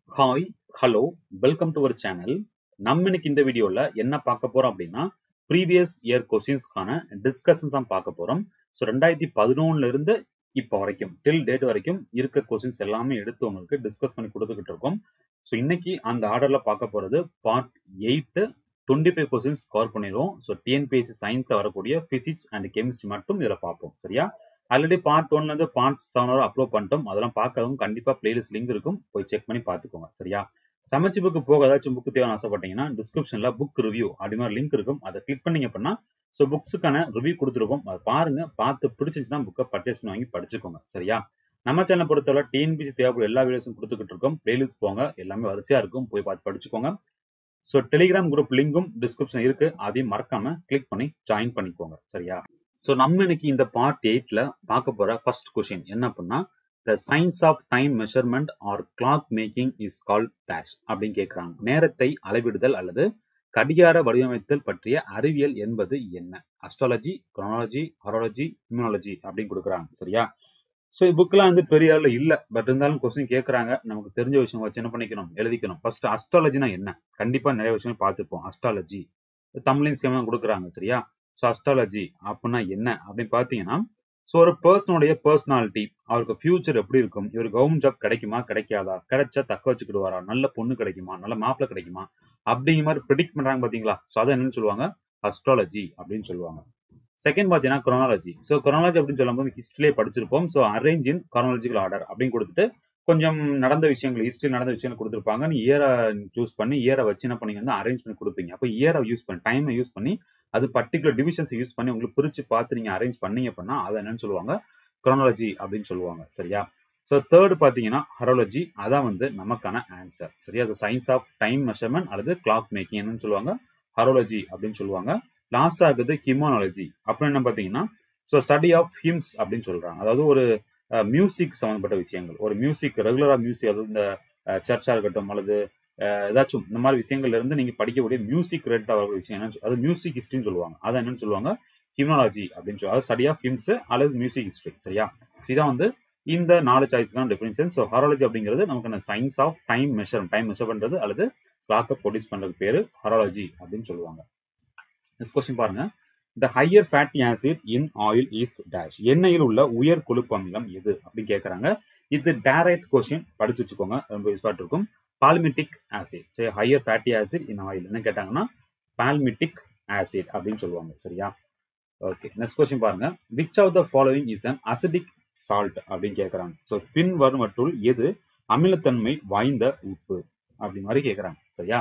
hi hello welcome to our channel நம்ம இன்னைக்கு இந்த வீடியோவில் என்ன பார்க்க போகிறோம் அப்படின்னா ப்ரீவியஸ் இயர் கொஸ்டின்ஸ்க்கான டிஸ்கஷன்ஸ் தான் பார்க்க போகிறோம் ஸோ ரெண்டாயிரத்தி பதினொன்னுல இருந்து இப்போ வரைக்கும் டில் டேட் வரைக்கும் இருக்க கொஸ்டின்ஸ் எல்லாமே எடுத்து உங்களுக்கு டிஸ்கஸ் பண்ணி கொடுத்துக்கிட்டு இருக்கோம் ஸோ இன்னைக்கு அந்த ஆர்டரில் பார்க்க போகிறது part eight twenty five questions cover பண்ணிடுவோம் ஸோ டிஎன்பிஎஸ்சி சயின்ஸில் வரக்கூடிய ஃபிசிக்ஸ் அண்ட் கெமிஸ்ட்ரி மட்டும் இதில் பார்ப்போம் சரியா ஆல்ரெடி பார்ட் ஒன்லேருந்து பார்ட் செவன் வரை அப்லோட் பண்ணிட்டோம் அதெல்லாம் பார்க்கறவங்க கண்டிப்பாக பிளேலிஸ்ட் லிங்க் இருக்கும் போய் செக் பண்ணி பார்த்துக்கோங்க சரியா சமைச்சு புக்கு போக ஏதாச்சும் புக்கு தேவை ஆசைப்பட்டீங்கன்னா டிஸ்கிரிப்ஷனில் புக் ரிவ்யூ அப்படி மாதிரி லிங்க் இருக்கும் அதை கிளிக் பண்ணீங்க அப்படின்னா ஸோ புக்ஸுக்கான ரிவ்யூ கொடுத்துருக்கோம் அதை பாருங்க பார்த்து பிடிச்சிருந்துச்சுன்னா புக்கை பர்ச்சேஸ் பண்ணி வாங்கி படிச்சுக்கோங்க சரியா நம்ம சேனலை பொறுத்தவரை டிஎன்பிசி தேவைப்படும் எல்லா வீடியோஸும் கொடுத்துக்கிட்டு இருக்கோம் பிளேலிஸ்ட் போங்க எல்லாமே வரிசையாக இருக்கும் போய் பார்த்து படிச்சுக்கோங்க ஸோ டெலிகிராம் குரூப் லிங்கும் டிஸ்கிரிப்ஷன் இருக்கு அதையும் மறக்காம கிளிக் பண்ணி ஜாயின் பண்ணிக்கோங்க சரியா ஸோ நம்ம இன்னைக்கு இந்த பார்ட் எயிட்ல பார்க்க போற ஃபர்ஸ்ட் கொஸ்டின் என்ன அப்படின்னா the science of time measurement or clock making is call dash அப்படின்னு கேட்குறாங்க நேரத்தை அளவிடுதல் அல்லது கடிகார வடிவமைத்தல் பற்றிய அறிவியல் என்பது என்ன அஸ்ட்ராலஜி குரோனாலஜி ஹாரோலஜி இம்யூனாலஜி அப்படின்னு கொடுக்குறாங்க சரியா ஸோ புக்கெலாம் வந்து பெரிய அளவில் இல்லை பட் இருந்தாலும் கொஸ்டின் கேட்குறாங்க நமக்கு தெரிஞ்ச விஷயம் வச்சு என்ன பண்ணிக்கணும் எழுதிக்கணும் ஃபர்ஸ்ட் அஸ்ட்ராலஜினா என்ன கண்டிப்பாக நிறைய விஷயம் பார்த்துருப்போம் அஸ்ட்ராலஜி தமிழையும் சேமாக கொடுக்குறாங்க சரியா ஸோ அஸ்ட்ராலஜி அப்படின்னா என்ன அப்படின்னு பார்த்தீங்கன்னா ஸோ ஒரு பர்சனுடைய பர்சனாலிட்டி அவருக்கு ஃபியூச்சர் எப்படி இருக்கும் இவர் கவர்மெண்ட் ஜாப் கிடைக்குமா கிடைக்காதா கிடைச்சா தக்க வச்சுக்கிடுவாரா நல்ல பொண்ணு கிடைக்குமா நல்ல மாப்பிள்ளை கிடைக்குமா அப்படிங்கிற மாதிரி ப்ரிடிக்ட் பண்ணுறாங்க பார்த்தீங்களா ஸோ அதை என்னன்னு சொல்லுவாங்க அஸ்ட்ராலஜி அப்படின்னு சொல்லுவாங்க செகண்ட் பார்த்தீங்கன்னா குரோனாலஜி ஸோ குரோனாலஜி அப்படின்னு சொல்லும்போது ஹிஸ்ட்ரிலே படிச்சிருப்போம் so arrange in chronological order அப்படின்னு கொடுத்துட்டு கொஞ்சம் நடந்த விஷயங்கள் ஹிஸ்ட்ரி நடந்த விஷயங்கள் கொடுத்துருப்பாங்க நீ இயரை சூஸ் பண்ணி இயரை வச்சு என்ன பண்ணீங்கன்னா அரேஞ்ச் பண்ணி கொடுப்பீங்க அப்போ இயரை யூஸ் பண்ணி டைமை யூஸ் பண்ணி அது பர்டிகுலர் டிவிஷன்ஸை யூஸ் பண்ணி உங்களுக்கு பிரித்து பார்த்து நீங்கள் அரேஞ்ச் பண்ணீங்க அப்படின்னா அதை என்னன்னு சொல்லுவாங்க குரோனாலஜி அப்படின்னு சொல்லுவாங்க சரியா ஸோ தேர்ட் பார்த்தீங்கன்னா ஹரோலஜி அதான் வந்து நமக்கான ஆன்சர் சரியா அது சயின்ஸ் ஆஃப் டைம் மெஷர்மெண்ட் அல்லது கிளாக் மேக்கிங் என்னன்னு சொல்லுவாங்க ஹரோலஜி அப்படின்னு சொல்லுவாங்க லாஸ்டாக இருக்குது ஹிமோனாலஜி அப்புறம் என்ன பார்த்தீங்கன்னா ஸோ ஸ்டடி ஆஃப் ஹிம்ஸ் அப்படின்னு சொல்கிறாங்க அதாவது ஒரு மியூசிக் சம்மந்தப்பட்ட விஷயங்கள் ஒரு மியூசிக் ரெகுலராக மியூசிக் அதாவது இந்த சர்ச்சாக இருக்கட்டும் அல்லது ஏதாச்சும் இந்த மாதிரி விஷயங்கள்ல இருந்து நீங்கள் படிக்கக்கூடிய மியூசிக் ரிலேட்டட் வரக்கூடிய விஷயம் என்னன்னு அது மியூசிக் ஹிஸ்ட்ரின்னு சொல்லுவாங்க அதை என்னன்னு சொல்லுவாங்க ஹிம்னாலஜி அப்படின்னு சொல்லுவாங்க ஸ்டடி ஆஃப் ஹிம்ஸ் அல்லது மியூசிக் ஹிஸ்ட்ரி சரியா இதான் வந்து இந்த நாலு சாய்ஸ்க்கான டெஃபினிஷன் ஸோ ஹாரோலஜி அப்படிங்கிறது நமக்கு science of time measure time measure பண்ணுறது அல்லது கிளாக்கை ப்ரொடியூஸ் பண்ணுறது பேர் ஹாரோலஜி அப்படின்னு சொல்லுவாங்க நெக்ஸ்ட் கொஸ்டின் பாருங்க the higher fatty acid in oil is dash எண்ணெயில் உள்ள உயர் கொழுப்பு அமிலம் எது அப்படின்னு கேட்குறாங்க இது டைரக்ட் கொஸ்டின் படிச்சு வச்சுக்கோங்க ரொம்ப யூஸ்ஃபாட் இருக்கும் பால்மிட்டிக் ஆசிட் சரி higher fatty acid in oil என்ன கேட்டாங்கன்னா பால்மிட்டிக் ஆசிட் அப்படின்னு சொல்லுவாங்க சரியா ஓகே நெக்ஸ்ட் கொஸ்டின் பாருங்க which of the following is an acidic salt அப்படின்னு கேட்குறாங்க ஸோ பின் வருமற்றுள் எது அமிலத்தன்மை வாய்ந்த உப்பு அப்படி மாதிரி கேட்குறாங்க சரியா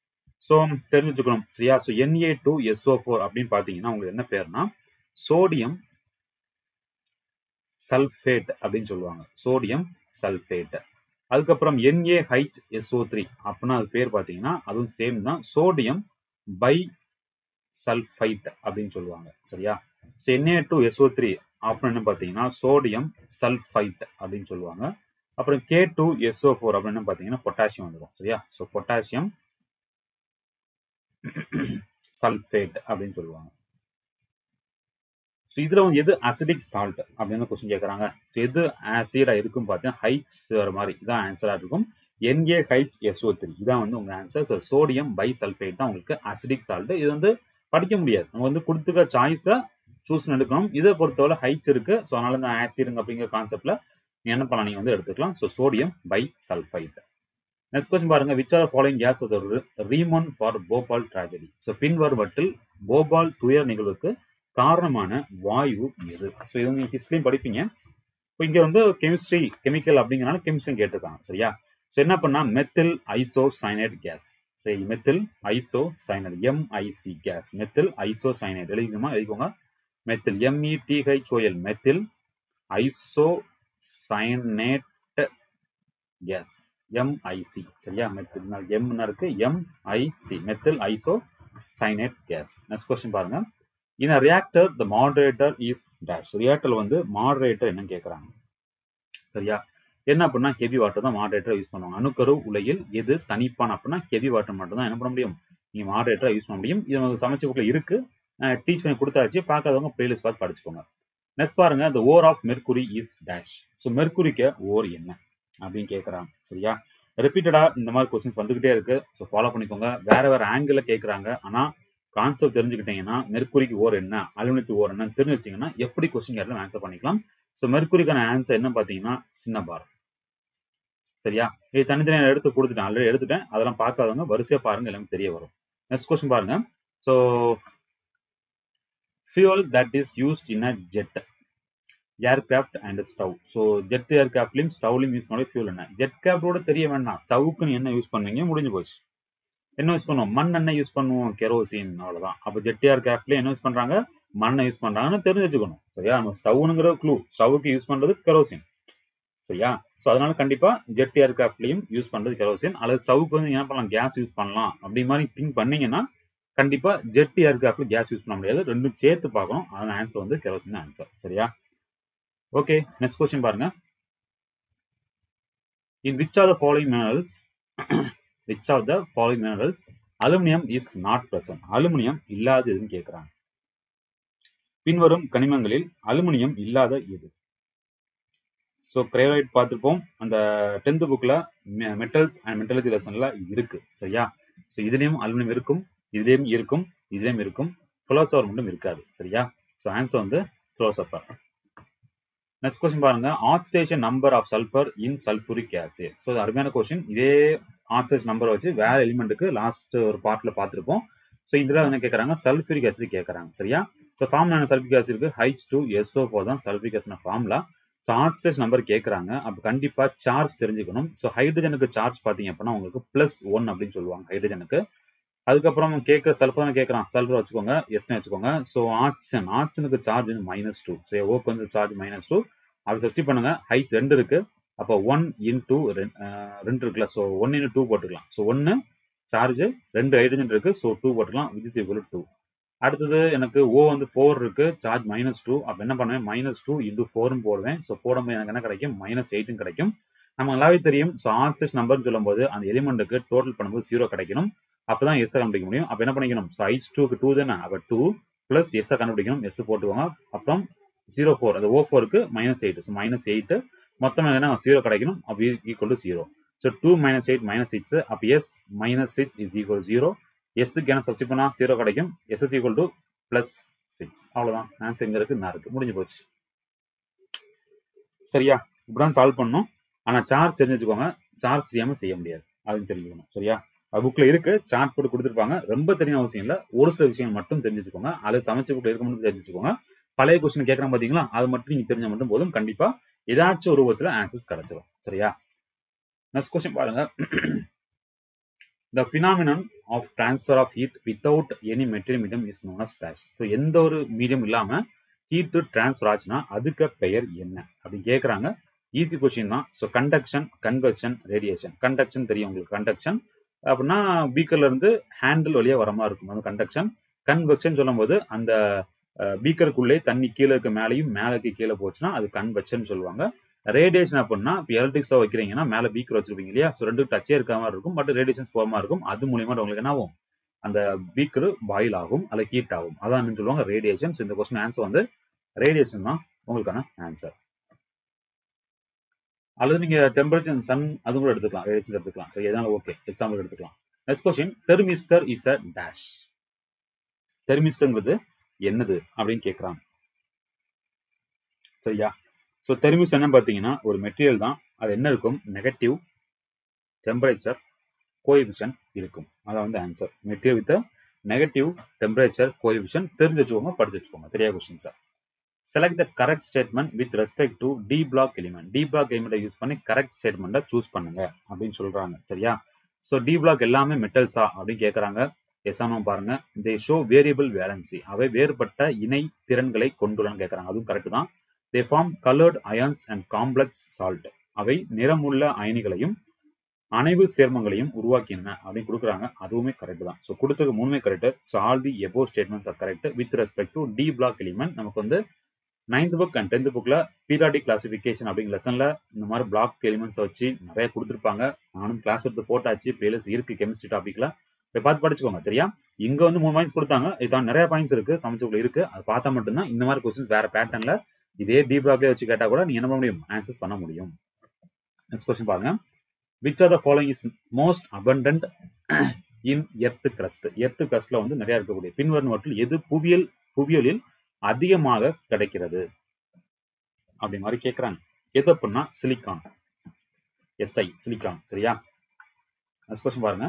ஸோ தெரிஞ்சுக்கணும் சரியா so NA two SO four அப்படின்னு பார்த்தீங்கன்னா உங்களுக்கு என்ன பேர்னா சோடியம் சல்ஃபேட் அப்படின்னு சொல்லுவாங்க சோடியம் சல்ஃபேட் அதுக்கப்புறம் என்ஏ ஹைட் எஸ்ஓ த்ரீ அப்படின்னா அது பேர் பார்த்தீங்கன்னா அதுவும் சேம் தான் சோடியம் பை சல்ஃபைட் அப்படின்னு சொல்லுவாங்க சரியா so NA two SO three அப்புறம் என்ன பார்த்தீங்கன்னா சோடியம் சல்ஃபைட் அப்படின்னு சொல்லுவாங்க அப்புறம் கே டூ எஸ்ஓ ஃபோர் அப்படின்னு பார்த்தீங்கன்னா பொட்டாசியம் வந்துடும் சரியா ஸோ பொட்டாசியம் சல்ஃபேட் அப்படின்னு சொல்லுவாங்க ஸோ இதில் வந்து எது அசிடிக் சால்ட் அப்படின்னு கொஸ்டின் கேட்குறாங்க ஸோ எது ஆசிடாக இருக்கும் பார்த்தீங்கன்னா ஹைச் வர மாதிரி இதான் ஆன்சராக இருக்கும் என்ஏ ஹைச் எஸ்ஓ த்ரீ இதான் வந்து உங்கள் answer so sodium bisulphate தான் உங்களுக்கு அசிடிக் சால்ட் இது வந்து படிக்க முடியாது நம்ம வந்து கொடுத்துக்க சாய்ஸை சூஸ் எடுக்கணும் இதை பொறுத்தவரை ஹைச் இருக்கு ஸோ அதனால இந்த ஆசிடுங்க அப்படிங்கிற கான்செப்ட்ல என்ன பண்ணலாம் நீங்கள் வந்து எடுத்துக்கலாம் so sodium bisulphite next question பாருங்க விச் ஆர் ஃபாலோயிங் கேஸ் ஒரு ரீமன் ஃபார் போபால் ட்ராஜடி ஸோ பின்வருவற்றில் போபால் துயர் நிகழ்வுக்கு காரணமான வாயு எது ஸோ இது நீங்கள் ஹிஸ்ட்ரியும் படிப்பீங்க இப்போ இங்கே வந்து கெமிஸ்ட்ரி கெமிக்கல் அப்படிங்கிறனால கெமிஸ்ட்ரி கேட்டிருக்காங்க சரியா ஸோ என்ன பண்ணா மெத்தில் ஐசோ சைனைட் கேஸ் சரி methyl isocyanide MIC gas methyl isocyanide எழுதிக்கணுமா எழுதிக்கோங்க methyl METHOL methyl isocyanate gas MIC சரியா மெத்தில் எம்னு இருக்கு MIC methyl isocyanate gas next question பாருங்க in reactor the moderator is dash reactor வந்து moderator என்னன்னு கேட்குறாங்க சரியா என்ன அப்படின்னா ஹெவி வாட்டர் தான் மாடரேட்டர் யூஸ் பண்ணுவாங்க அணுக்கரு உலையில் எது தனிப்பான் அப்படின்னா ஹெவி வாட்டர் மட்டும் தான் என்ன பண்ண முடியும் நீங்க மாடரேட்டர் யூஸ் பண்ண முடியும் இது நமக்கு சமைச்ச புக்கில் இருக்கு டீச் பண்ணி கொடுத்தாச்சு பார்க்காதவங்க பிளேலிஸ்ட் பார்த்து படிச்சுக்கோங்க நெக்ஸ்ட் பாருங்க the ore of mercury is dash so மெர்குரிக்க ஓர் என்ன அப்படின்னு கேட்குறாங்க சரியா ரிப்பீட்டடா இந்த மாதிரி கொஸ்டின்ஸ் வந்துகிட்டே இருக்கு ஸோ ஃபாலோ பண்ணிக்கோங்க வேற வேற ஆங்கிள் கேட்குறாங்க ஆனா கான்செப்ட் தெரிஞ்சுக்கிட்டீங்கன்னா மெர்க்குரிக்கு ஓர் என்ன அலுமினியத்துக்கு ஓர் என்ன தெரிஞ்சு வச்சிங்கன்னா எப்படி கொஸ்டின் கேட்டாலும் ஆன்சர் பண்ணிக்கலாம் ஸோ மெர்க்குரிக்கான ஆன்சர் என்ன பார்த்தீங்கன்னா சின்ன பார் சரியா இது தனித்தனியாக எடுத்து கொடுத்துட்டேன் ஆல்ரெடி எடுத்துட்டேன் அதெல்லாம் பார்க்காதவங்க வரிசையாக பாருங்க எல்லாமே தெரிய வரும் நெக்ஸ்ட் கொஸ்டின் பாருங்க so fuel that is used in a jet aircraft and stove so jet ஏர்கிராஃப்ட்லையும் ஸ்டவ்லையும் யூஸ் பண்ணி ஃபியூல் என்ன ஜெட் கிராஃப்டோட தெரிய வேண்டாம் ஸ்டவ்வுக்கு நீ என்ன யூஸ் பண்ணுவீங்க முடிஞ்சு போச்சு என்ன யூஸ் பண்ணுவோம் மண் எண்ணெய் யூஸ் பண்ணுவோம் கெரோசின் அவ்வளோதான் அப்போ ஜெட் ஏர்கிராஃப்ட்லேயே என்ன யூஸ் பண்ணுறாங்க மண்ணை யூஸ் பண்ணுறாங்கன்னு தெரிஞ்சு வச்சுக்கணும் சரியா நம்ம ஸ்டவ்னுங்கிற க்ளூ ஸ்டவ்வுக்கு யூஸ் பண்ணுறது கெரோசின் சரியா ஸோ அதனால கண்டிப்பாக ஜெட் ஏர்கிராஃப்ட்லையும் யூஸ் பண்ணுறது கெரோசின் அல்லது ஸ்டவ்வுக்கு வந்து என்ன பண்ணலாம் கேஸ் யூஸ் பண்ணலாம் அப்படி மாதிரி திங்க் பண்ணீங்கன்னா கண்டிப்பாக ஜெட் ஏர்கிராஃப்ட்ல கேஸ் யூஸ் பண்ண முடியாது ரெண்டும் சேர்த்து பார்க்கணும் அதன் ஆன்சர் வந்து கெரோசின் ஆன்சர் சரியா ஓகே நெக்ஸ்ட் கொஸ்டின் பாருங்க in which are the following minerals which are the following minerals aluminium is not present aluminium இல்லாத எதுன்னு கேட்குறாங்க பின்வரும் கனிமங்களில் அலுமினியம் இல்லாத எது ஸோ கிரேவைட் பார்த்துருப்போம் அந்த டென்த் புக்கில் மெட்டல்ஸ் அண்ட் மெட்டலஜி லெசனில் இருக்கு சரியா ஸோ இதுலேயும் அலுமினியம் இருக்கும் இதுலேயும் இருக்கும் இதுலேயும் இருக்கும் ஃபிலோசோஃபர் மட்டும் இருக்காது சரியா ஸோ ஆன்சர் வந்து ஃபிலோசோஃபர் நெக்ஸ்ட் கொஸ்டின் பாருங்க oxidation number of sulphur in sulphuric acid so இது அருமையான கொஸ்டின் இதே ஆக்சிடேஷன் நம்பர் வச்சு வேற எலிமெண்ட்டுக்கு லாஸ்ட் ஒரு பார்ட்ல பார்த்துருப்போம் ஸோ இதில் என்ன கேட்குறாங்க சல்ஃபூரிக் ஆசிட் கேட்குறாங்க சரியா ஸோ ஃபார்ம்ல சல்ஃபிக் ஆசிட்க்கு ஹைச் டூ எஸ்ஓ ஃபோர் தான் sulphuric acid formula so oxidation number கேட்குறாங்க அப்போ கண்டிப்பாக சார்ஜ் தெரிஞ்சுக்கணும் ஸோ ஹைட்ரஜனுக்கு சார்ஜ் பார்த்தீங்க அப்படின்னா உங்களுக்கு ப்ளஸ் ஒன் அப்படின்னு சொல்லுவாங்க ஹைட்ரஜனுக்கு அதுக்கப்புறம் கேட்குற சல்ஃபர் கேட்குறான் சல்ஃபர் வச்சுக்கோங்க எஸ்னு வச்சுக்கோங்க ஸோ ஆக்சிஜன் ஆக்சிஜனுக்கு சார்ஜ் வந்து மைனஸ் டூ ஸோ ஓக்கு வந்து சார்ஜ் மைனஸ் டூ அப்படி சப்ஸ்டி பண்ணுங்க ஹைட்ஸ் ரெண்டு இருக்கு அப்போ ஒன் இன்டூ ரெண்டு இருக்குல்ல ஸோ ஒன் இன்டூ டூ போட்டுக்கலாம் ஸோ ஒன்று சார்ஜ் ரெண்டு ஹைட்ரஜன் இருக்கு ஸோ டூ போட்டுக்கலாம் விச் இஸ் ஈக்குவல் டூ அடுத்தது எனக்கு ஓ வந்து ஃபோர் இருக்கு சார்ஜ் மைனஸ் டூ அப்போ என்ன பண்ணுவேன் மைனஸ் டூ இன்டூ ஃபோர்னு போடுவேன் ஸோ போடும்போது எனக்கு என்ன கிடைக்கும் மைனஸ் எயிட்டும் கிடைக்கும் நம்ம நல்லாவே தெரியும் ஸோ ஆக்சிஸ் நம்பர்னு சொல்லும்போது அந்த எலிமெண்ட்டுக்கு டோட்டல் பண்ணும்போது ஜீரோ கிடைக்கணும் அப்பதான் எஸ் கண்டுபிடிக்க முடியும் அப்ப என்ன பண்ணிக்கணும் ஸோ ஐஸ் டூக்கு டூ தானே அப்ப டூ பிளஸ் எஸ் கண்டுபிடிக்கணும் எஸ் போட்டுக்கோங்க அப்புறம் ஜீரோ ஃபோர் அது ஓ ஃபோருக்கு minus eight so minus eight மொத்தம் என்ன ஜீரோ கிடைக்கணும் அப்போ equal to zero so two minus eight minus six அப்போ S minus six is equal zero எஸ்க்கு என்ன சப்ஸ்டி பண்ணா ஜீரோ கிடைக்கும் S is equal to plus six அவ்வளோதான் ஆன்சர் இங்க இருக்கு நான் இருக்கு முடிஞ்சு போச்சு சரியா இப்படிதான் சால்வ் பண்ணணும் ஆனால் சார்ஜ் தெரிஞ்சு வச்சுக்கோங்க சார்ஜ் தெரியாமல் செய்ய முடியாது அதுவும் தெரிஞ்சுக்கணும் சரியா புக்ல இருக்கு சார்ட் போட்டு கொடுத்துருப்பாங்க ரொம்ப தெரியும் அவசியம் இல்லை ஒரு சில விஷயங்கள் மட்டும் தெரிஞ்சு வச்சுக்கோங்க அது சமைச்ச புக்ல இருக்க மட்டும் தெரிஞ்சு வச்சுக்கோங்க பழைய கொஸ்டின் கேட்கறோம் பாத்தீங்களா அது மட்டும் நீங்க தெரிஞ்ச மட்டும் போதும் கண்டிப்பா ஏதாச்சும் ஒரு விதத்துல ஆன்சர்ஸ் கிடைச்சிடும் சரியா நெக்ஸ்ட் கொஸ்டின் பாருங்க the phenomenon of transfer of heat without any material medium is known as dash so எந்த ஒரு மீடியம் இல்லாம ஹீட் டிரான்ஸ்ஃபர் ஆச்சுன்னா அதுக்கு பெயர் என்ன அப்படின்னு கேட்குறாங்க ஈஸி கொஸ்டின் தான் so conduction convection radiation conduction தெரியும் உங்களுக்கு கண்டக்ஷன் அப்படின்னா பீக்கர்ல இருந்து ஹேண்டில் வழியா வர மாதிரி இருக்கும் அது கண்டக்ஷன் கன்வெக்ஷன் சொல்லும்போது அந்த பீக்கருக்குள்ளே தண்ணி கீழே இருக்க மேலேயும் மேலேக்கு கீழே போச்சுன்னா அது கன்வெக்ஷன் சொல்லுவாங்க ரேடியேஷன் அப்படின்னா இப்போ எலக்ட்ரிக் வைக்கிறீங்கன்னா மேலே பீக்கர் வச்சிருப்பீங்க இல்லையா ஸோ ரெண்டு டச்சே இருக்க மாதிரி இருக்கும் பட் ரேடியேஷன்ஸ் போக மாதிரி இருக்கும் அது மூலியமா உங்களுக்கு என்ன ஆகும் அந்த பீக்கர் பாயில் ஆகும் அல்ல ஹீட் ஆகும் அதான் சொல்லுவாங்க ரேடியேஷன் ஸோ இந்த கொஸ்டின் ஆன்சர் வந்து ரேடியேஷன் தான் உங்களுக்கான ஆன்சர் அல்லது நீங்க டெம்பரேச்சர் சன் அது கூட எடுத்துக்கலாம் ரேடியேஷன் எடுத்துக்கலாம் சரி எதனால ஓகே எக்ஸாம்பிள் எடுத்துக்கலாம் next question thermistor is a dash தெர்மிஸ்டர்ங்கிறது என்னது அப்படின்னு கேட்குறாங்க சரியா ஸோ தெர்மிஸ் என்ன பார்த்தீங்கன்னா ஒரு மெட்டீரியல் தான் அது என்ன இருக்கும் நெகட்டிவ் டெம்பரேச்சர் கோஎபிஷன் இருக்கும் அதான் வந்து answer material with negative temperature coefficient தெரிஞ்சு வச்சுக்கோங்க படிச்சு வச்சுக்கோங்க தெரியா question sir select the correct statement with respect to D block element D block எலிமெண்ட்டை யூஸ் பண்ணி கரெக்ட் ஸ்டேட்மெண்ட்டை சூஸ் பண்ணுங்க அப்படின்னு சொல்றாங்க சரியா ஸோ டி பிளாக் எல்லாமே மெட்டல்ஸா அப்படின்னு கேட்குறாங்க எஸ்ஆனும் பாருங்க தே ஷோ வேரியபிள் வேலன்சி அவை வேறுபட்ட இணை திறன்களை கொண்டுள்ளன்னு கேட்குறாங்க அதுவும் கரெக்ட் தான் they form coloured ions and complex salt அவை நிறமுள்ள அயனிகளையும் அணைவு சேர்மங்களையும் உருவாக்கின அப்படின்னு கொடுக்குறாங்க அதுவுமே கரெக்ட் தான் ஸோ கொடுத்தது மூணுமே correct so all the above statements are correct with respect to D block element நமக்கு வந்து நைன்த் புக் அண்ட் டென்த் புக்ல பீரியாடிக் கிளாசிபிகேஷன் அப்படிங்கிற லெசன்ல இந்த மாதிரி பிளாக் எலிமெண்ட்ஸ் வச்சு நிறைய கொடுத்துருப்பாங்க நானும் கிளாஸ் எடுத்து போட்டாச்சு பிளேலிஸ்ட் இருக்கு கெமிஸ்ட்ரி டாபிக்ல போய் பார்த்து படிச்சுக்கோங்க சரியா இங்க வந்து மூணு பாயிண்ட்ஸ் கொடுத்தாங்க இதான் நிறைய பாயிண்ட்ஸ் இருக்கு சமைச்சுக்குள்ள இருக்கு அது பார்த்தா மட்டும்தான் இந்த மாதிரி கொஸ்டின்ஸ் வேற பேட்டர்ன்ல இதே டி பிளாக்லேயே வச்சு கேட்டா கூட நீங்க என்ன பண்ண முடியும் ஆன்சர்ஸ் பண்ண முடியும் நெக்ஸ்ட் கொஸ்டின் பாருங்க which are the following is most abundant in earth crust earth கிரஸ்ட்ல வந்து நிறைய இருக்கக்கூடிய பின்வருவற்றில் எது புவியியல் புவியியலில் அதிகமாக கிடைக்கிறது அப்படி மாதிரி கேட்குறாங்க எது அப்படின்னா சிலிக்கான் எஸ்ஐ சிலிக்கான் சரியா நெக்ஸ்ட் கொஸ்டின் பாருங்க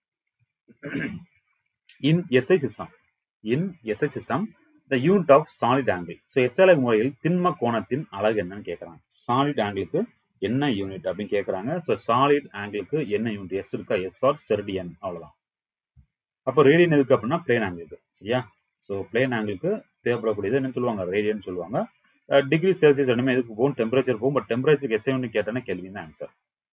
in SI system in SI system the unit of solid angle so SI முறையில் திண்ம கோணத்தின் அழகு என்னன்னு கேட்குறாங்க சாலிட் ஆங்கிளுக்கு என்ன யூனிட் அப்படின்னு கேட்குறாங்க ஸோ சாலிட் ஆங்கிளுக்கு என்ன யூனிட் எஸ் இருக்கா எஸ் ஃபார் செர்டியன் அவ்வளோதான் அப்போ ரேடியன் எதுக்கு அப்படின்னா பிளேன் ஆங்கிளுக்கு சரியா ஸோ பிளேன் ஆங்கிளுக்கு தேவைப்படக்கூடியது என்ன சொல்லுவாங்க ரேடியன் சொல்லுவாங்க டிகிரி செல்சியஸ் ரெண்டுமே எதுக்கு போகும் டெம்பரேச்சர் போகும் பட் டெம்பரேச்சருக்கு எஸ்ஐ யூனிட் கேட்டேன்னா கேள்வி தான் ஆன்சர்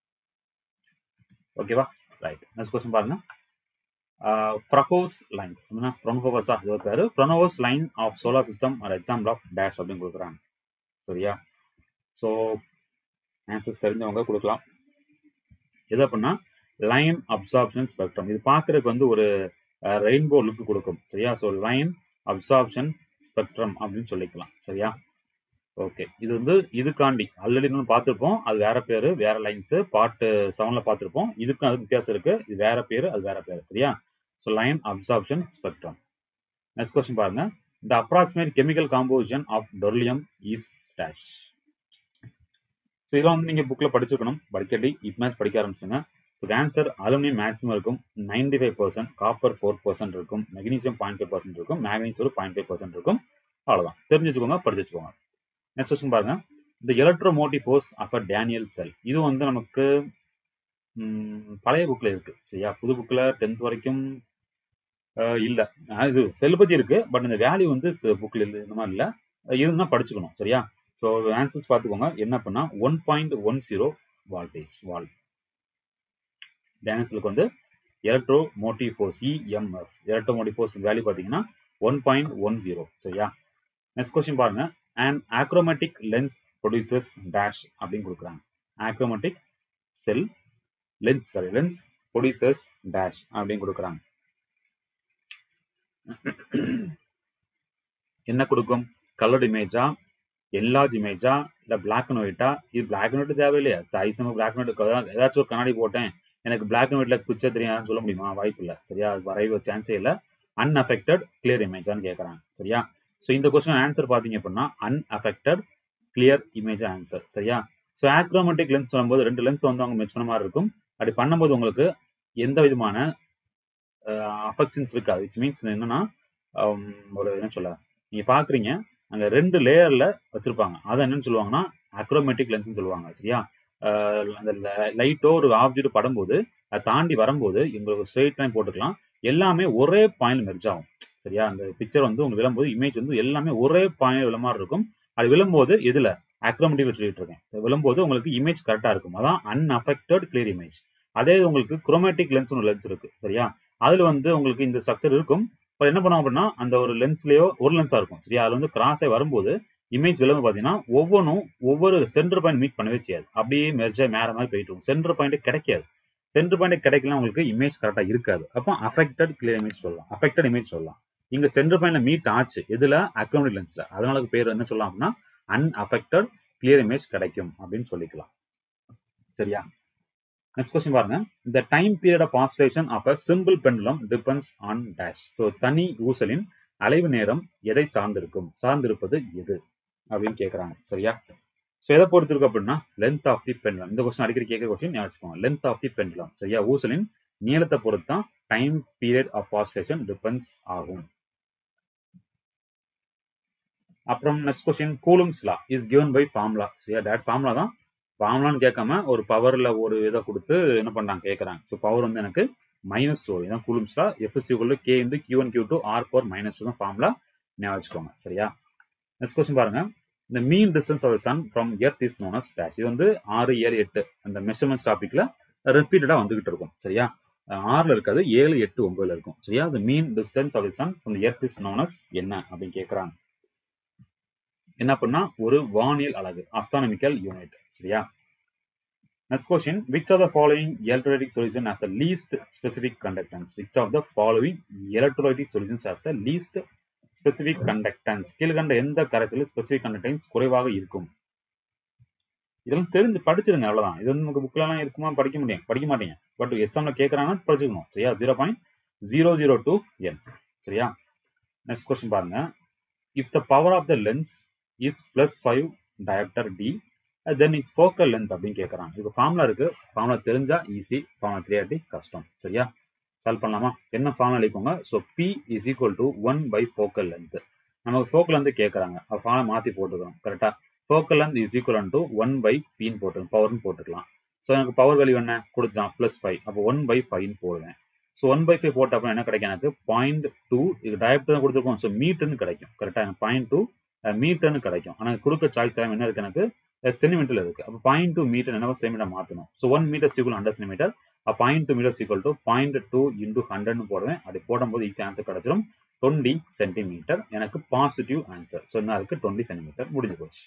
ஓகேவா ரைட் நெக்ஸ்ட் கொஸ்டின் பாருங்க ஃப்ரகோஸ் லைன்ஸ் அப்படின்னா ஃப்ரொனோவஸா இது பேர் Fraunhofer line of solar system are example of dash அப்படின்னு கொடுக்குறாங்க சரியா ஸோ ஆன்சர்ஸ் தெரிஞ்சவங்க கொடுக்கலாம் எது அப்படின்னா லைன் அப்சார்ப்ஷன் ஸ்பெக்ட்ரம் இது பார்க்கறதுக்கு வந்து ஒரு ரெயின்போ லுக் கொடுக்கும் சரியா ஸோ லைன் அப்சார்ப்ஷன் ஸ்பெக்ட்ரம் அப்படின்னு சொல்லிக்கலாம் சரியா ஓகே இது வந்து இதுக்காண்டி ஆல்ரெடி இன்னொன்று பார்த்துருப்போம் அது வேற பேர் வேற லைன்ஸ் பார்ட்டு செவன்ல பார்த்துருப்போம் இதுக்கும் அதுக்கு வித்தியாசம் இருக்கு இது வேற பேர் அது வேற பேர் சரியா so line absorption spectrum next question பாருங்க the approximate chemical composition of duralumin is dash so இதெல்லாம் வந்து நீங்கள் புக்கில் படிச்சிருக்கணும் படிக்கடி இப்போ மேட்ச் படிக்க ஆரம்பிச்சுங்க ஸோ ஆன்சர் அலுமினியம் மேக்ஸிமம் இருக்கும் ninety five percent copper four percent இருக்கும் மெக்னீசியம் பாயிண்ட் ஃபைவ் பர்சன்ட் இருக்கும் மேக்னீஸ் ஒரு பாயிண்ட் ஃபைவ் பர்சன்ட் இருக்கும் அவ்வளோதான் தெரிஞ்சு வச்சுக்கோங்க படிச்சு வச்சுக்கோங்க நெக்ஸ்ட் கொஸ்டின் பாருங்க இந்த electromotive force of a Daniell cell இது வந்து நமக்கு பழைய புக்கில் இருக்கு சரியா புது புக்கில் டென்த் வரைக்கும் இல்லை இது செல் பற்றி இருக்கு பட் இந்த வேல்யூ வந்து புக்கில் இல்லை இந்த மாதிரி இல்லை இருந்தால் படிச்சுக்கணும் சரியா ஸோ ஆன்சர்ஸ் பார்த்துக்கோங்க என்ன பண்ணா one point one zero voltage volt டேனியல்ஸுக்கு வந்து electromotive force EMF electromotive force value பார்த்தீங்கன்னா ஒன் பாயிண்ட் ஒன் ஜீரோ சரியா நெக்ஸ்ட் கொஸ்டின் பாருங்க and achromatic lens producers dash அப்படின்னு கொடுக்குறாங்க achromatic cell lens sorry lens producers dash அப்படின்னு கொடுக்குறாங்க என்ன கொடுக்கும் கலர்டு இமேஜா என்லார்ஜ் இமேஜா இல்லை பிளாக் அண்ட் ஒயிட்டா இது பிளாக் அண்ட் ஒயிட் தேவையில்லையா ஐசம் பிளாக் அண்ட் ஒயிட் ஏதாச்சும் ஒரு கண்ணாடி போட்டேன் எனக்கு பிளாக் அண்ட் ஒயிட்ல பிக்சர் தெரியாதுன்னு சொல்ல முடியுமா வாய்ப்பு இல்லை சரியா அது வரைய சான்ஸே இல்லை அன்அஃபெக்டட் கிளியர் இமேஜான்னு கேட்குறாங்க சரியா ஸோ இந்த கொஸ்டின் ஆன்சர் பார்த்தீங்க அப்படின்னா அன்அஃபெக்டட் கிளியர் இமேஜ் ஆன்சர் சரியா ஸோ ஆக்ரோமேட்டிக் லென்ஸ் சொல்லும்போது ரெண்டு லென்ஸ் வந்து அவங்க மெச் பண்ண மாதிரி இருக்கும் அப்படி பண்ணும்போது உங்களுக்கு எந்த விதமான அஃபெக்ஷன்ஸ் இருக்காது விச் மீன்ஸ் என்னன்னா ஒரு என்ன சொல்ல நீங்கள் பார்க்குறீங்க அங்கே ரெண்டு லேயரில் வச்சுருப்பாங்க அதை என்னன்னு சொல்லுவாங்கன்னா அக்ரோமேட்டிக் லென்ஸ்னு சொல்லுவாங்க சரியா அந்த லைட்டோ ஒரு ஆப்ஜெக்ட் படும்போது அதை தாண்டி வரும்போது உங்களுக்கு ஸ்ட்ரெயிட் லைன் போட்டுக்கலாம் எல்லாமே ஒரே பாயிண்ட் மெர்ஜ் ஆகும் சரியா அந்த பிக்சர் வந்து உங்களுக்கு விழும்போது இமேஜ் வந்து எல்லாமே ஒரே பாயிண்ட் விழ மாதிரி இருக்கும் அது விழும்போது எதுல அக்ரோமேட்டிக் சொல்லிட்டு இருக்கேன் விழும்போது உங்களுக்கு இமேஜ் கரெக்டா இருக்கும் அதான் அன்அஃபெக்டட் கிளியர் இமேஜ் அதே உங்களுக்கு குரோமேட்டிக் லென்ஸ் ஒரு லென்ஸ் இருக்கு சரியா அதுல வந்து உங்களுக்கு இந்த ஸ்ட்ரக்சர் இருக்கும் இப்போ என்ன பண்ணுவோம் அப்படின்னா அந்த ஒரு லென்ஸ்லயோ ஒரு லென்ஸா இருக்கும் சரியா அது வந்து கிராஸே வரும்போது இமேஜ் விளம்பு பார்த்தீங்கன்னா ஒவ்வொன்றும் ஒவ்வொரு சென்டர் பாயிண்ட் மீட் பண்ணவே செய்யாது அப்படியே மெர்ஜா மேற மாதிரி போயிட்டு இருக்கும் சென்டர் பாயிண்ட் கிடைக்காது சென்டர் பாயிண்ட் கிடைக்கலாம் உங்களுக்கு இமேஜ் கரெக்டாக இருக்காது அப்போ அஃபெக்டட் கிளியர் இமேஜ் சொல்லலாம் அஃபெக்டட் இமேஜ் சொல்லலாம் இங்க சென்டர் பாயிண்ட்ல மீட் ஆச்சு எதுல அக்ரோமேட்டிக் லென்ஸ்ல அதனால பேர் என்ன சொல்லலாம் அப்படின்னா அன்அஃபெக்டட் கிளியர் இமேஜ் கிடைக்கும் அப்படின்னு சொல்லிக்கலாம் சரியா நெக்ஸ்ட் கொஸ்டின் பாருங்க இந்த time period of oscillation of a simple pendulum depends on dash so தனி ஊசலின் அலைவு நேரம் எதை சார்ந்திருக்கும் சார்ந்திருப்பது எது அப்படின்னு கேட்குறாங்க சரியா ஸோ எதை பொறுத்திருக்கு அப்படின்னா லென்த் ஆஃப் தி பெண்டுலம் இந்த கொஸ்டின் அடிக்கடி கேட்குற கொஸ்டின் ஞாபகம் லென்த் ஆஃப் தி பெண்டுலம் சரியா ஊசலின் நீளத்தை பொறுத்து தான் time period of oscillation depends ஆகும் அப்புறம் next question Coulomb's law is given by formula சரியா டேட் ஃபார்முலா தான் ஃபார்முலான்னு கேட்காம ஒரு பவர்ல ஒரு இதை கொடுத்து என்ன பண்ணாங்க கேட்குறாங்க ஸோ பவர் வந்து எனக்கு மைனஸ் டூ இதான் கூலும்ஸ் லா எஃப்எஸ்சி உள்ள கே வந்து Q one Q two R four minus two தான் ஃபார்முலா ஞாபகம் வச்சுக்கோங்க சரியா நெக்ஸ்ட் கொஸ்டின் பாருங்க இந்த mean distance of sun from earth is known as dash இது வந்து ஆறு ஏழு எட்டு அந்த மெஷர்மெண்ட்ஸ் டாபிக்ல ரிப்பீட்டடா வந்துகிட்டு இருக்கும் சரியா ஆறுல இருக்காது ஏழு எட்டு ஒன்பதுல இருக்கும் சரியா the mean distance of sun from the earth is known as என்ன அப்படின்னு கேட்குறாங்க என்ன பண்ணா ஒரு வானியல் அலகு அஸ்ட்ரானமிக்கல் யூனிட் சரியா next question which of the following electrolytic solution has the least specific conductance which of the following electrolytic solutions has the least specific conductance கீழ்கண்ட எந்த கரைசலில் ஸ்பெசிபிக் கண்டக்டன்ஸ் குறைவாக இருக்கும் இதெல்லாம் தெரிஞ்சு படிச்சிருங்க அவ்வளவுதான் இது வந்து நமக்கு புக்லலாம் இருக்குமா படிக்க முடியும் படிக்க மாட்டீங்க பட் எக்ஸாம்ல கேட்கறாங்கன்னா படிச்சுக்கணும் சரியா zero point zero zero two என் சரியா நெக்ஸ்ட் கொஸ்டின் பாருங்க if the power of the lens is plus five diopter D then it's focal length அப்படின்னு கேட்குறாங்க இப்போ ஃபார்முலா இருக்கு ஃபார்முலா தெரிஞ்சா ஈஸி ஃபார்முலா தெரியாட்டி கஷ்டம் சரியா சால்வ் பண்ணலாமா என்ன ஃபார்முலா எழுதிக்கோங்க so P is equal to one by focal length நமக்கு ஃபோக்கல் லென்த் கேட்குறாங்க அப்போ ஃபார்முலா மாற்றி போட்டுக்கிறோம் கரெக்டாக focal length is equal to one by பின்னு போட்டு பவர்னு போட்டுக்கலாம் ஸோ எனக்கு பவர் வேல்யூ என்ன கொடுத்தான் ப்ளஸ் ஃபைவ் அப்போ ஒன் பை ஃபைவ்னு போடுவேன் ஸோ ஒன் பை ஃபைவ் போட்ட அப்புறம் என்ன கிடைக்கும் எனக்கு பாயிண்ட் டூ இது டயப்ட் தான் கொடுத்துருக்கோம் ஸோ மீட்டர்னு கிடைக்கும் கரெக்டாக எனக்கு பாயிண்ட் டூ மீட்டர்னு கிடைக்கும் ஆனால் கொடுக்க சாய்ஸ் என்ன இருக்கு எனக்கு சென்டிமீட்டர் இருக்கு அப்போ பாயிண்ட் டூ மீட்டர் என்ன சென்டிமீட்டர் மாற்றணும் so one metre equal hundred centimetre point two metre equal to point two into ஹண்ட்ரட்னு போடுவேன் அப்படி போடும்போது ஈஸி ஆன்சர் கிடைச்சிடும் டுவெண்ட்டி சென்டிமீட்டர் எனக்கு பாசிட்டிவ் ஆன்சர் ஸோ என்ன இருக்கு டுவெண்ட்டி சென்டிமீட்டர் முடிஞ்சு போச்சு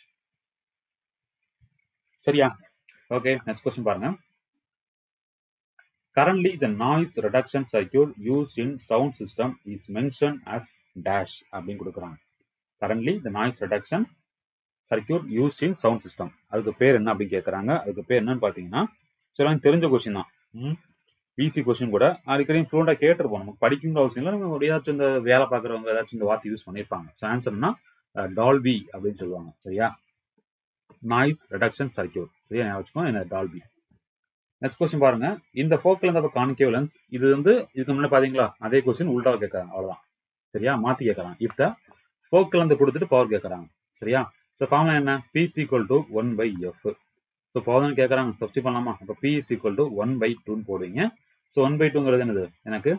சரியா ஓகே நெக்ஸ்ட் கொஸ்டின் பாருங்க currently the noise reduction circuit used in sound system is mentioned as dash அப்படின்னு கொடுக்குறாங்க currently the noise reduction circuit used in sound system அதுக்கு பேர் என்ன அப்படின்னு கேட்குறாங்க அதுக்கு பேர் என்னன்னு பார்த்தீங்கன்னா சில தெரிஞ்ச கொஸ்டின் தான் பிசி கொஸ்டின் கூட அடிக்கடி ஃப்ளூண்டாக கேட்டிருப்போம் நமக்கு படிக்கணுங்கிற அவசியம் இல்லை நம்ம ஏதாச்சும் இந்த வேலை பார்க்குறவங்க ஏதாச்சும் இந்த வார்த்தை யூஸ் பண்ணியிருப்பாங்க ஸோ ஆன்சர்னா டால்பி அப்படின்னு சொல்லுவாங்க சரியா நாய்ஸ் ரெடக்ஷன் சர்க்கியூட் சரியா ஞாபகம் வச்சுக்கோங்க என்ன டால்பி நெக்ஸ்ட் கொஸ்டின் பாருங்க இந்த ஃபோக்கில் இருந்த கான்கேவ் லென்ஸ் இது வந்து இதுக்கு முன்னாடி பாத்தீங்களா அதே கொஸ்டின் உள்டாவை கேட்கறாங்க அவ்வளவுதான் சரியா மாத்தி கேட்கறாங்க இப்ப ஃபோக்கில் இருந்து கொடுத்துட்டு பவர் கேட்கறாங்க சரியா ஸோ ஃபார்முலா என்ன P equal to one by F so power கேட்கறாங்க சப்ஸ்டி பண்ணலாமா இப்போ P equal to one by டூன்னு போடுவீங்க ஸோ ஒன் பை டூங்கிறது என்னது எனக்கு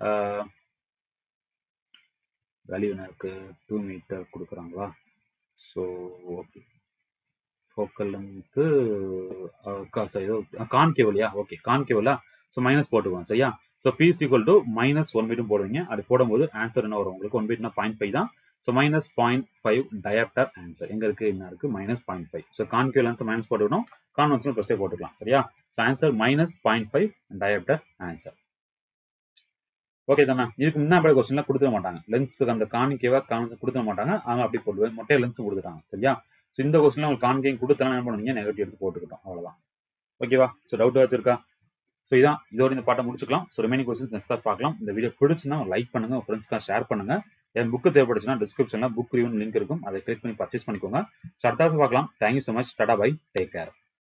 வேல்யூ என்ன இருக்கு டூ மீட்டர் கொடுக்குறாங்களா ஸோ ஓகே ஃபோக்கல் லென்த்து ஏதோ கான்கேவலியா ஓகே கான்கேவலா ஸோ மைனஸ் போட்டுக்குவோம் சரியா so P equal to minus one பைட்டும் போடுவீங்க அது போடும்போது ஆன்சர் என்ன வரும் உங்களுக்கு ஒன் பைட்னா பாயிண்ட் ஃபைவ் தான் so minus point five dioptre answer எங்க இருக்கு என்ன இருக்கு minus point five so concave answer minus போட்டுக்கணும் கான்வென்ஷனல் ஃபஸ்ட்டே போட்டுக்கலாம் சரியா so answer minus point five dioptre answer okay தானே இதுக்கு முன்னாடி கொஸ்டின்லாம் கொடுத்துட மாட்டாங்க லென்ஸுக்கு அந்த காணிக்கேவா காண கொடுத்துட மாட்டாங்க அவங்க அப்படி போடுவேன் மொட்டையை லென்ஸ் கொடுத்துட்டாங்க சரியா ஸோ இந்த கொஸ்டின்ல உங்களுக்கு கான்கேயும் கொடுத்தா என்ன பண்ணுவீங்க நெகட்டிவ் எடுத்து போட்டுக்கிட்டோம் அவ்வளோதான் ஓகேவா ஸோ டவுட் வச்சிருக்கா ஸோ இதான் இதோட இந்த பாட்டை முடிச்சுக்கலாம் so remaining questions next class பார்க்கலாம் இந்த வீடியோ பிடிச்சுன்னா லைக் பண்ணுங்க உங்க ஃப்ரெண்ட்ஸ்க்காக ஷேர் பண்ணுங்க என் புக்கு தேவைப்படுச்சுன்னா டிஸ்கிரிப்ஷனில் புக் ரிவ்யூ லிங்க் இருக்கும் அதை கிளிக் பண்ணி பர்ச்சேஸ் பண்ணிக்கோங்க ஸோ அடுத்த பார்க்கலாம் thank you so much tata bye take care